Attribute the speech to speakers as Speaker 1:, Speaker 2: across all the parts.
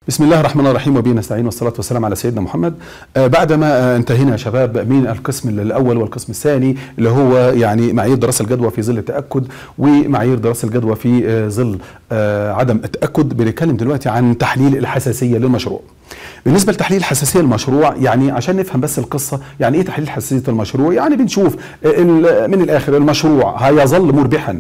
Speaker 1: بسم الله الرحمن الرحيم وبه نستعين والصلاة والسلام على سيدنا محمد آه بعدما آه انتهينا يا شباب من القسم الأول والقسم الثاني اللي هو يعني معايير دراسة الجدوى في ظل التأكد ومعايير دراسة الجدوى في آه ظل آه عدم التأكد بنتكلم دلوقتي عن تحليل الحساسية للمشروع بالنسبة لتحليل الحساسية للمشروع يعني عشان نفهم بس القصة يعني ايه تحليل حساسية المشروع يعني بنشوف من الآخر المشروع هيظل مربحا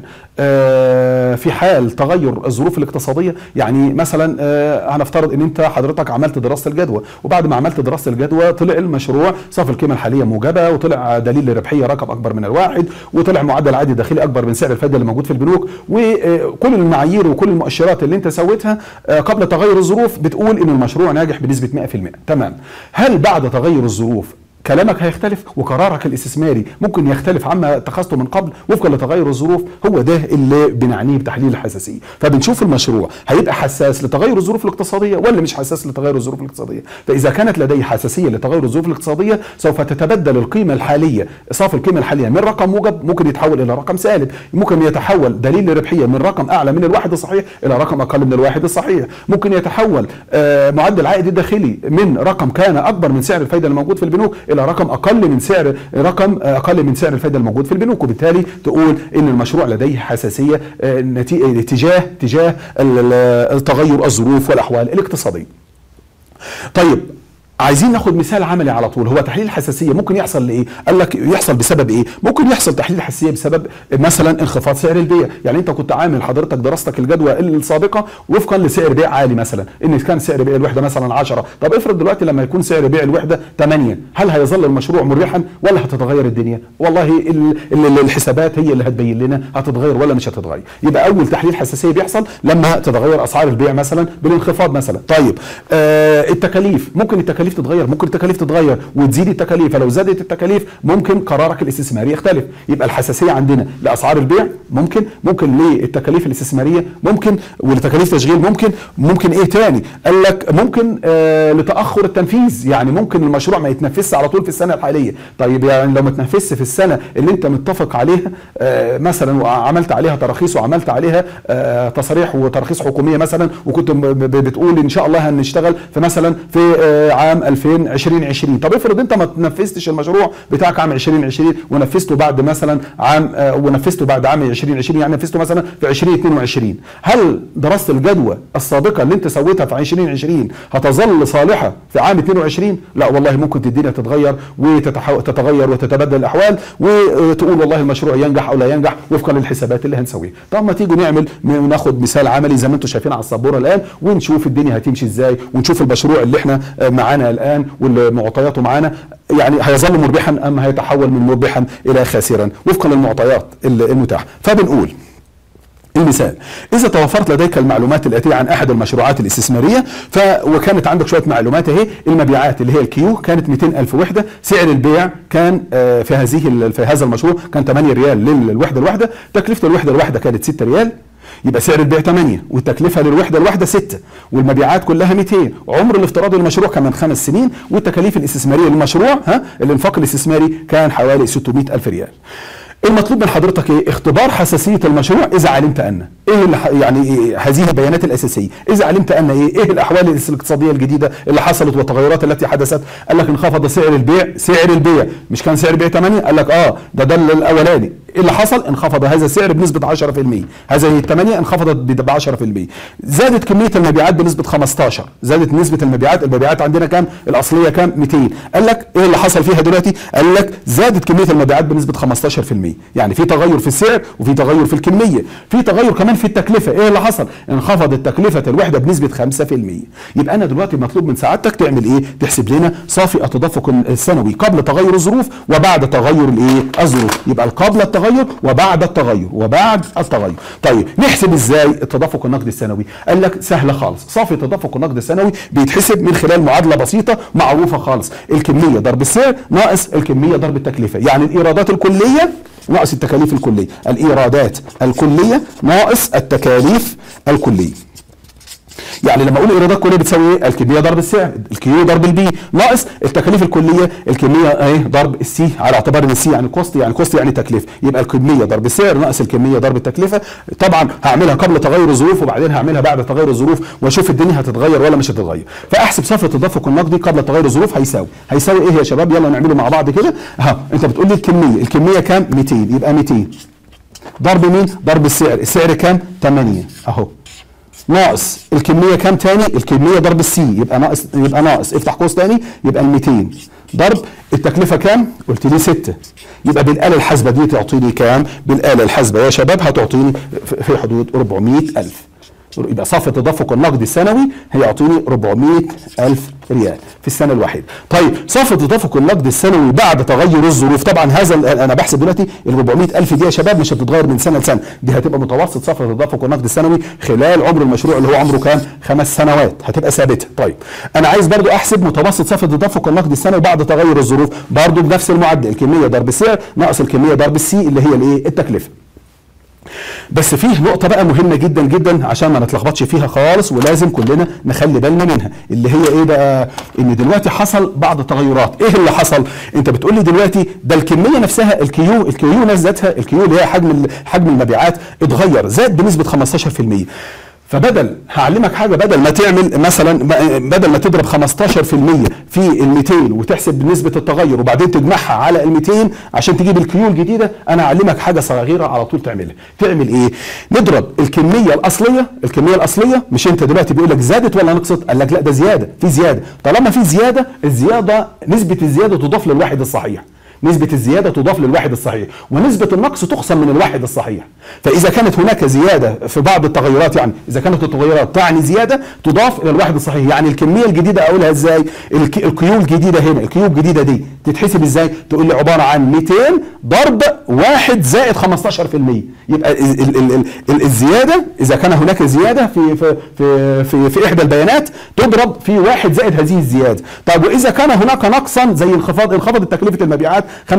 Speaker 1: في حال تغير الظروف الاقتصادية يعني مثلا هنفترض ان انت حضرتك عملت دراسة الجدوى وبعد ما عملت دراسة الجدوى طلع المشروع صافي القيمة الحالية موجبة وطلع دليل الربحية رقم أكبر من الواحد وطلع معدل عادي داخلي أكبر من سعر الفائدة اللي موجود في البنوك وكل المعايير وكل المؤشرات اللي انت سويتها قبل تغير الظروف بتقول ان المشروع ناجح بنسبة 100% تمام هل بعد تغير الظروف كلامك هيختلف وقرارك الاستثماري ممكن يختلف عما اتخذته من قبل وفقا لتغير الظروف هو ده اللي بنعنيه بتحليل الحساسيه فبنشوف المشروع هيبقى حساس لتغير الظروف الاقتصاديه ولا مش حساس لتغير الظروف الاقتصاديه فاذا كانت لديه حساسيه لتغير الظروف الاقتصاديه سوف تتبدل القيمه الحاليه صافي القيمه الحاليه من رقم موجب ممكن يتحول الى رقم سالب ممكن يتحول دليل الربحيه من رقم اعلى من الواحد الصحيح الى رقم اقل من الواحد الصحيح ممكن يتحول معدل العائد الداخلي من رقم كان اكبر من سعر الفائده الموجود في البنوك الى رقم اقل من سعر رقم اقل من سعر الفائده الموجود في البنوك وبالتالي تقول ان المشروع لديه حساسيه تجاه تجاه تغير الظروف والاحوال الاقتصاديه. طيب عايزين ناخد مثال عملي على طول هو تحليل الحساسيه ممكن يحصل لايه قال لك يحصل بسبب ايه ممكن يحصل تحليل الحساسيه بسبب مثلا انخفاض سعر البيع يعني انت كنت عامل حضرتك دراستك الجدوى السابقه وفقا لسعر بيع عالي مثلا ان كان سعر بيع الوحده مثلا 10 طب افرض دلوقتي لما يكون سعر بيع الوحده 8 هل هيظل المشروع مربحا ولا هتتغير الدنيا والله ال ال الحسابات هي اللي هتبين لنا هتتغير ولا مش هتتغير يبقى اول تحليل حساسيه بيحصل لما تتغير اسعار البيع مثلا بالانخفاض مثلا طيب آه التكاليف ممكن التكاليف التكاليف تتغير ممكن التكاليف تتغير وتزيد التكاليف فلو زادت التكاليف ممكن قرارك الاستثماري يختلف يبقى الحساسيه عندنا لاسعار البيع ممكن ممكن للتكاليف الاستثماريه ممكن ولتكاليف تشغيل ممكن ممكن ايه تاني قال لك ممكن آه لتاخر التنفيذ يعني ممكن المشروع ما يتنفذش على طول في السنه الحاليه طيب يعني لو ما تنفذش في السنه اللي انت متفق عليها آه مثلا وعملت عليها تراخيص وعملت عليها آه تصاريح وتراخيص حكوميه مثلا وكنت بتقول ان شاء الله هنشتغل في مثلا في آه عام 2020 طب افرض انت ما تنفذتش المشروع بتاعك عام 2020 ونفذته بعد مثلا عام آه ونفذته بعد عام 2020 يعني نفذته مثلا في 2022 هل دراسه الجدوى السابقه اللي انت سويتها في 2020 هتظل صالحه في عام 22 لا والله ممكن الدنيا تتغير وتتغير وتتبدل الاحوال وتقول والله المشروع ينجح او لا ينجح وفقا للحسابات اللي هنسويها طب ما تيجوا نعمل ناخد مثال عملي زي ما انتم شايفين على السبوره الان ونشوف الدنيا هتمشي ازاي ونشوف المشروع اللي احنا معانا الان واللي معطياته معانا يعني هيظل مربحا ام هيتحول من مربحا الى خاسرا وفقا للمعطيات المتاحه فبنقول المثال اذا توفرت لديك المعلومات الاتيه عن احد المشروعات الاستثماريه ف وكانت عندك شويه معلومات اهي المبيعات اللي هي الكيو كانت 200 الف وحده سعر البيع كان في هذه في هذا المشروع كان 8 ريال للوحده الواحده تكلفه الوحده الواحده كانت 6 ريال يبقى سعر البيع 8 والتكلفه للوحده الواحده 6 والمبيعات كلها 200 عمر الافتراضي للمشروع كان من خمس سنين والتكاليف الاستثماريه للمشروع ها الانفاق الاستثماري كان حوالي 600 الف ريال المطلوب من حضرتك ايه اختبار حساسيه المشروع اذا علمت ان ايه اللي يعني إيه هذه البيانات الاساسيه اذا علمت ان ايه ايه الاحوال الاقتصاديه الجديده اللي حصلت والتغيرات التي حدثت قال لك انخفض سعر البيع سعر البيع مش كان سعر البيع 8 قال لك اه ده ده الاولاني ايه اللي حصل انخفض هذا السعر بنسبه 10% هذه الثمانية انخفضت ب 10% زادت كميه المبيعات بنسبه 15 زادت نسبه المبيعات المبيعات عندنا كام الاصليه كام 200 قال لك ايه اللي حصل فيها دلوقتي قال لك زادت كميه المبيعات بنسبه 15% يعني في تغير في السعر وفي تغير في الكميه في تغير كمان في التكلفه ايه اللي حصل انخفضت تكلفه الوحده بنسبه 5% يبقى انا دلوقتي مطلوب من سعادتك تعمل ايه تحسب لنا صافي التدفق السنوي قبل تغير الظروف وبعد تغير الايه الظروف يبقى قبل التغير وبعد التغير وبعد التغير طيب نحسب ازاي التدفق النقدي السنوي قال لك سهله خالص صافي التدفق النقدي السنوي بيتحسب من خلال معادله بسيطه معروفه خالص الكميه ضرب السعر ناقص الكميه ضرب التكلفه يعني الايرادات الكليه ناقص التكاليف الكليه الايرادات الكليه ناقص التكاليف الكليه يعني لما اقول ايرادات كليه بتساوي ايه الكميه ضرب السعر الكيو ضرب البي ناقص التكاليف الكليه الكميه اهي ضرب السي على اعتبار ان السي يعني كوست يعني كوست يعني تكلفه يبقى الكميه ضرب السعر ناقص الكميه ضرب التكلفه طبعا هعملها قبل تغير الظروف وبعدين هعملها بعد تغير الظروف واشوف الدنيا هتتغير ولا مش هتتغير فاحسب صفه التدفق النقدي قبل تغير الظروف هيساوي هيساوي ايه يا شباب يلا نعمله مع بعض كده ها انت بتقول لي الكميه الكميه كام 200 يبقى 200 ضرب مين ضرب السعر السعر كام 8 اهو ناقص الكميه كام تاني الكميه ضرب السي يبقى ناقص يبقى ناقص افتح قوس تاني يبقى ال 200 ضرب التكلفه كام قلت لي 6 يبقى بالاله الحاسبه دي تعطيني كام بالاله الحاسبه يا شباب هتعطيني في حدود 400000 يبقى صافي التدفق النقدي السنوي هيعطيني 400 ألف ريال في السنة الواحدة طيب صافي التدفق النقدي السنوي بعد تغير الظروف طبعا هذا أنا بحسب دلوقتي ال 400 ألف دي يا شباب مش هتتغير من سنة لسنة دي هتبقى متوسط صافي التدفق النقدي السنوي خلال عمر المشروع اللي هو عمره كام خمس سنوات هتبقى ثابتة طيب أنا عايز برضو أحسب متوسط صافي التدفق النقدي السنوي بعد تغير الظروف برضو بنفس المعدل الكمية ضرب السعر ناقص الكمية ضرب السي اللي هي الايه التكلفة بس فيه نقطة بقى مهمة جدا جدا عشان ما نتلخبطش فيها خالص ولازم كلنا نخلي بالنا منها اللي هي ايه بقى ان دلوقتي حصل بعض التغيرات ايه اللي حصل انت بتقول لي دلوقتي ده الكمية نفسها الكيو الكيو ذاتها الكيو اللي هي حجم حجم المبيعات اتغير زاد بنسبة 15% فبدل هعلمك حاجه بدل ما تعمل مثلا بدل ما تضرب 15% في ال 200 وتحسب نسبه التغير وبعدين تجمعها على ال 200 عشان تجيب الكيو الجديده انا اعلمك حاجه صغيره على طول تعملها تعمل ايه نضرب الكميه الاصليه الكميه الاصليه مش انت دلوقتي بيقول لك زادت ولا نقصت قال لك لا ده زياده في زياده طالما في زياده الزياده نسبه الزياده تضاف للواحد الصحيح نسبة الزيادة تضاف للواحد الصحيح ونسبة النقص تخصم من الواحد الصحيح فإذا كانت هناك زيادة في بعض التغيرات يعني إذا كانت التغيرات تعني زيادة تضاف إلى الواحد الصحيح يعني الكمية الجديدة أقولها إزاي الكيو الجديدة هنا الكيو الجديدة دي تتحسب إزاي تقول لي عبارة عن 200 ضرب واحد زائد 15% يبقى ال ال ال ال الزيادة إذا كان هناك زيادة في في في في, في إحدى البيانات تضرب في واحد زائد هذه الزيادة طيب وإذا كان هناك نقصا زي انخفاض انخفضت تكلفة المبيعات 5%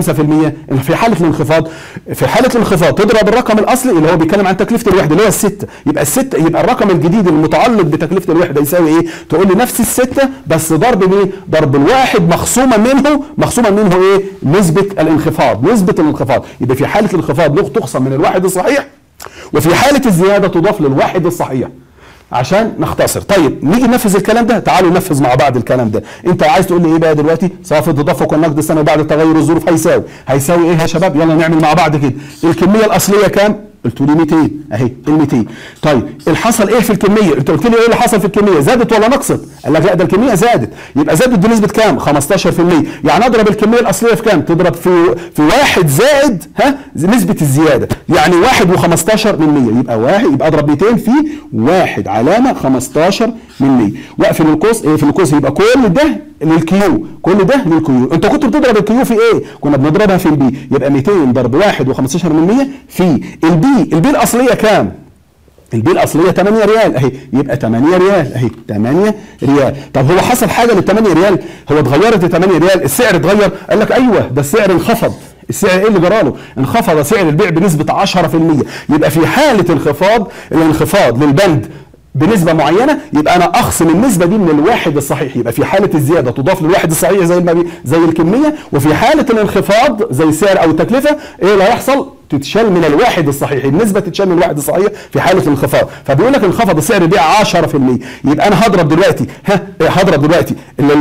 Speaker 1: في حاله الانخفاض في حاله الانخفاض تضرب الرقم الاصلي اللي هو بيتكلم عن تكلفه الوحده اللي هو السته يبقى السته يبقى الرقم الجديد المتعلق بتكلفه الوحده يساوي ايه؟ تقول لي نفس السته بس ضرب مين؟ ضرب الواحد مخصومه منه مخصومه منه ايه؟ نسبه الانخفاض نسبه الانخفاض يبقى في حاله الانخفاض تخصم من الواحد الصحيح وفي حاله الزياده تضاف للواحد الصحيح عشان نختصر طيب نيجي ننفذ الكلام ده تعالوا ننفذ مع بعض الكلام ده انت عايز تقول لي ايه بقى دلوقتي صافي التدفق والنقد السنوي بعد تغير الظروف هيساوي هيساوي ايه يا شباب يلا نعمل مع بعض كده الكميه الاصليه كام قلت لي 200 اهي ال 200 طيب اللي حصل ايه في الكميه انت قلت لي ايه اللي حصل في الكميه زادت ولا نقصت قال لك لا ده الكميه زادت يبقى زادت بنسبه كام 15% يعني اضرب الكميه الاصليه في كام تضرب في في واحد زائد ها نسبه الزياده يعني واحد و15 من 100 يبقى واحد يبقى اضرب 200 في واحد علامه 15 من 100 واقفل القوس ايه في القوس يبقى كل ده للكيو كل ده للكيو انت كنت بتضرب الكيو في ايه كنا بنضربها في البي يبقى 200 ضرب 1 و15 من 100 في البي البي الاصليه كام البي الاصليه 8 ريال اهي يبقى 8 ريال اهي 8 ريال طب هو حصل حاجه لل 8 ريال هو اتغيرت ال 8 ريال السعر اتغير قال لك ايوه ده السعر انخفض السعر ايه اللي جراله؟ انخفض سعر البيع بنسبه 10% يبقى في حاله انخفاض الانخفاض للبند بنسبه معينه يبقى انا اخصم النسبه دي من الواحد الصحيح يبقى في حاله الزياده تضاف للواحد الصحيح زي المبي زي الكميه وفي حاله الانخفاض زي السعر او التكلفه ايه اللي هيحصل تتشال من الواحد الصحيح النسبه تتشال من الواحد الصحيح في حاله الانخفاض فبيقول لك انخفض سعر البيع 10% يبقى انا هضرب دلوقتي ها هضرب دلوقتي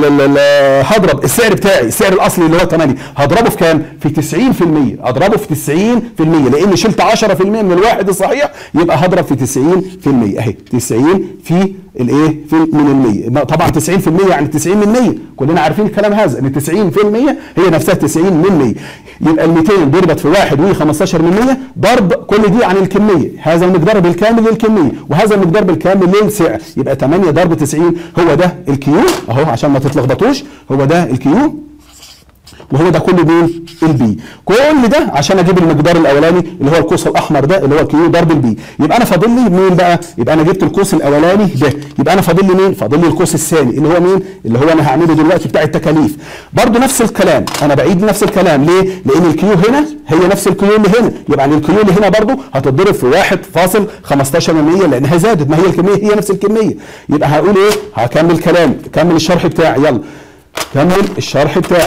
Speaker 1: هضرب السعر بتاعي السعر الاصلي اللي هو 8 هضربه في كام في 90% اضربه في 90% لان شلت 10% من الواحد الصحيح يبقى هضرب في 90% اهي 90 في الايه في من المية طبعا 90% يعني 90 من 100 كلنا عارفين الكلام هذا ان 90% هي نفسها 90 من 100 يبقى ال 200 ضربت في 1 و 15 من 100 ضرب كل دي عن الكميه هذا المقدار بالكامل للكميه وهذا المقدار بالكامل للسعر يبقى 8 ضرب 90 هو ده الكيو اهو عشان ما تتلخبطوش هو ده الكيو وهو ده كله مين البي كل ده عشان اجيب المقدار الاولاني اللي هو القوس الاحمر ده اللي هو الكيو ضرب البي يبقى انا فاضل لي مين بقى يبقى انا جبت القوس الاولاني ده يبقى انا فاضل لي مين فاضل لي القوس الثاني اللي هو مين اللي هو انا هعمله دلوقتي بتاع التكاليف برضو نفس الكلام انا بعيد نفس الكلام ليه لان الكيو هنا هي نفس الكيو اللي هنا يبقى يعني الكيو اللي هنا برضو هتتضرب في 1.15 لانها زادت ما هي الكميه هي نفس الكميه يبقى هقول ايه هكمل كلام كمل الشرح بتاعي يلا كمل الشرح بتاعي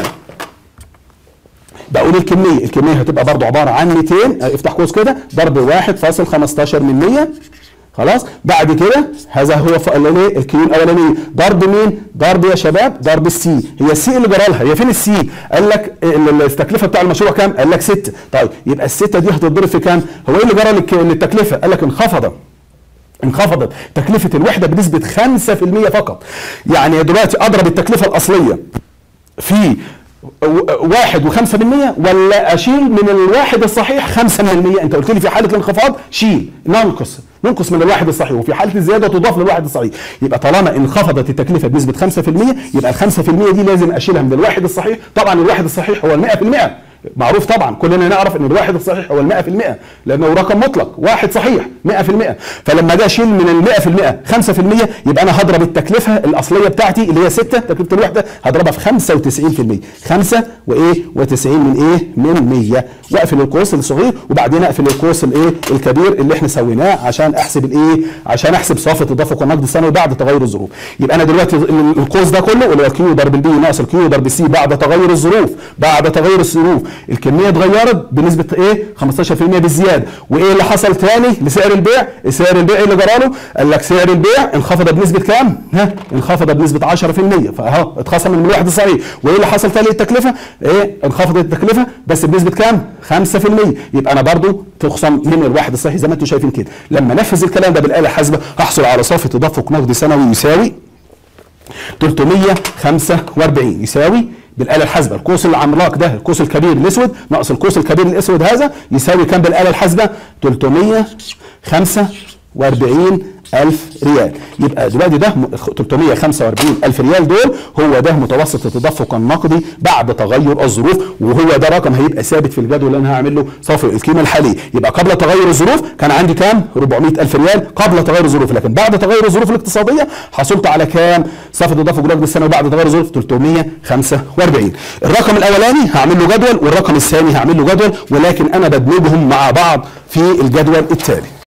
Speaker 1: بقول الكميه الكميه هتبقى برضو عباره عن 200 افتح قوس كده ضرب 1.15 من 100 خلاص بعد كده هذا هو الايه الكيو الاولانيه ضرب مين ضرب يا شباب ضرب السي هي السي اللي جرى لها هي فين السي قال لك التكلفه بتاع المشروع كام قال لك 6 طيب يبقى السته دي هتتضرب في كام هو ايه اللي جرى للتكلفه قال لك انخفضت انخفضت تكلفة الوحدة بنسبة 5% فقط يعني دلوقتي أضرب التكلفة الأصلية في واحد وخمسة بالمية ولا أشيل من الواحد الصحيح خمسة من المية أنت قلت لي في حالة الانخفاض شيل ننقص ننقص من الواحد الصحيح وفي حالة الزيادة تضاف للواحد الصحيح يبقى طالما انخفضت التكلفة بنسبة 5% يبقى ال 5% دي لازم أشيلها من الواحد الصحيح طبعا الواحد الصحيح هو ال 100% معروف طبعا كلنا نعرف ان الواحد الصحيح هو ال 100% لانه رقم مطلق واحد صحيح 100% فلما اجي اشيل من ال 100% 5% يبقى انا هضرب التكلفه الاصليه بتاعتي اللي هي 6 تكلفه الوحده هضربها في 95% 5 وايه و90 من ايه من 100 واقفل القوس الصغير وبعدين اقفل القوس الايه الكبير اللي احنا سويناه عشان احسب الايه عشان احسب صافي التدفق النقدي السنوي بعد تغير الظروف يبقى انا دلوقتي القوس ده كله اللي هو كيو ضرب البي ناقص الكيو ضرب السي بعد تغير الظروف بعد تغير الظروف الكميه اتغيرت بنسبه ايه 15% بالزياده وايه اللي حصل تاني لسعر البيع سعر البيع اللي جرى له قال لك سعر البيع انخفض بنسبه كام ها انخفض بنسبه 10% فاهو اتخصم من الواحد الصحيح وايه اللي حصل تاني التكلفه ايه انخفضت التكلفه بس بنسبه كام 5% يبقى انا برضو تخصم من الواحد الصحيح زي ما انتم شايفين كده لما نفذ الكلام ده بالاله الحاسبه هحصل على صافي تدفق نقدي سنوي يساوي 345 يساوي بالاله الحاسبه القوس العملاق ده القوس الكبير الاسود ناقص القوس الكبير الاسود هذا يساوي كام بالاله الحاسبه 345 ألف ريال يبقى دلوقتي ده 345 ألف ريال دول هو ده متوسط التدفق النقدي بعد تغير الظروف وهو ده رقم هيبقى ثابت في الجدول اللي انا هعمل له صافي القيمه الحاليه يبقى قبل تغير الظروف كان عندي كام 400 ألف ريال قبل تغير الظروف لكن بعد تغير الظروف الاقتصاديه حصلت على كام صافي التدفق النقدي السنوي بعد تغير الظروف 345 الرقم الاولاني هعمل له جدول والرقم الثاني هعمل له جدول ولكن انا بدمجهم مع بعض في الجدول التالي